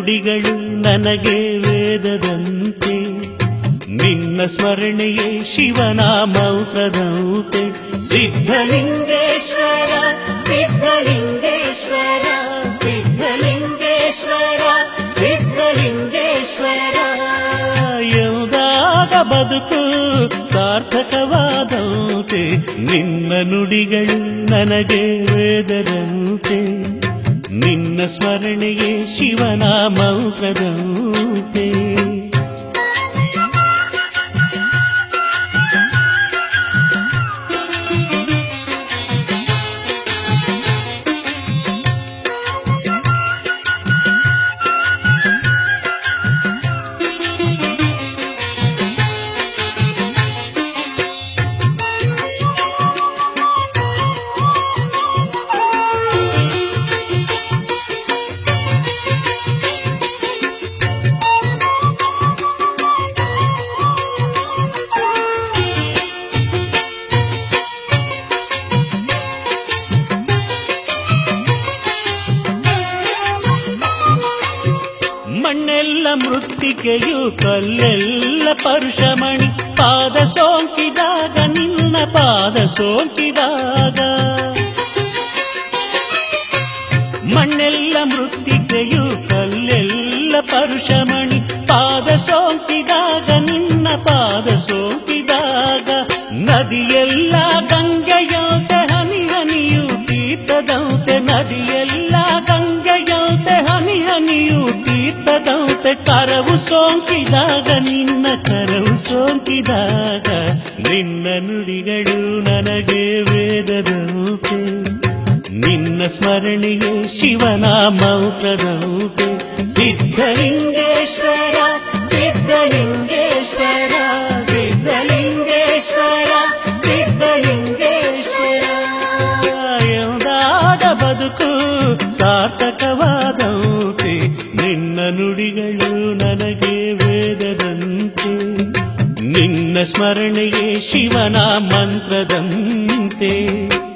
ನುಡಿಗಳು ನನಗೆ ವೇದದಂತೆ ನಿನ್ನ ಸ್ಮರಣೆಯೇ ಶಿವನ ಮೌತ್ರದಂತೆ ಸಿದ್ಧಲಿಂಗೇಶ್ವರ ಸಿದ್ಧಲಿಂಗೇಶ್ವರ ಸಿದ್ಧಲಿಂಗೇಶ್ವರ ಸಿದ್ಧಲಿಂಗೇಶ್ವರ ಎಂದಾಗ ಬದುಕು ಸಾರ್ಥಕವಾದಂತೆ ನಿನ್ನ ನುಡಿಗಳು ನನಗೆ ವೇದದಂತೆ ನಿನ್ನ ಸ್ಮರಣೆಯೇ ಶಿವನ ಮೌತ್ರದಂತೆ ಮಣ್ಣೆಲ್ಲ ಮೃತ್ತಿಕೆಯು ಕಲ್ಲೆಲ್ಲ ಪರುಷಮಣಿ ಪಾದ ಸೋಂಕಿದಾಗ ನಿನ್ನ ಪಾದ ಸೋಂಕಿದಾಗ ಮಣ್ಣೆಲ್ಲ ಮೃತ್ತಿಕೆಯು ಕಲ್ಲೆಲ್ಲ ಪರುಷಮಣಿ ಪಾದ ಸೋಂಕಿದಾಗ ನಿನ್ನ ಪಾದ ಸೋಂಕಿದಾಗ ನದಿಯೆಲ್ಲ ಗಂಗೆಯಂತೆ ಹನಿ ಹನಿಯು ತೀರ್ಥದಂತೆ ನದಿಯೆಲ್ಲ ಗಂಗೆಯಂತೆ ಹನಿ ಹನಿಯು ತೀರ್ಥದಂತೆ ಕರವು ಸೋಂಕಿದಾಗ ನಿನ್ನ ಕರವು ಸೋಂಕಿದಾಗ ನಿನ್ನ ನುಡಿಗಳು ನನಗೆ ವೇದದಂತೆ ನಿನ್ನ ಸ್ಮರಣೆಯು ಶಿವನ ಮೌತ್ರದಂತೆ ಸಿದ್ಧಲಿಂಗೇಶ್ವರ ಸಿದ್ಧಲಿಂಗೇಶ್ವರ ಸಿದ್ಧಲಿಂಗೇಶ್ವರ ಸಿದ್ಧಲಿಂಗೇಶ್ವರ ಎಂದಾದ ಬದುಕು ಸಾರ್ಥಕವಾದಂತೆ ನಿನ್ನ ನುಡಿಗಳು ನನಗೆ ವೇದದಂತೆ ನಿನ್ನ ಸ್ಮರಣೆಯೇ ಶಿವನ ಮಂತ್ರದಂತೆ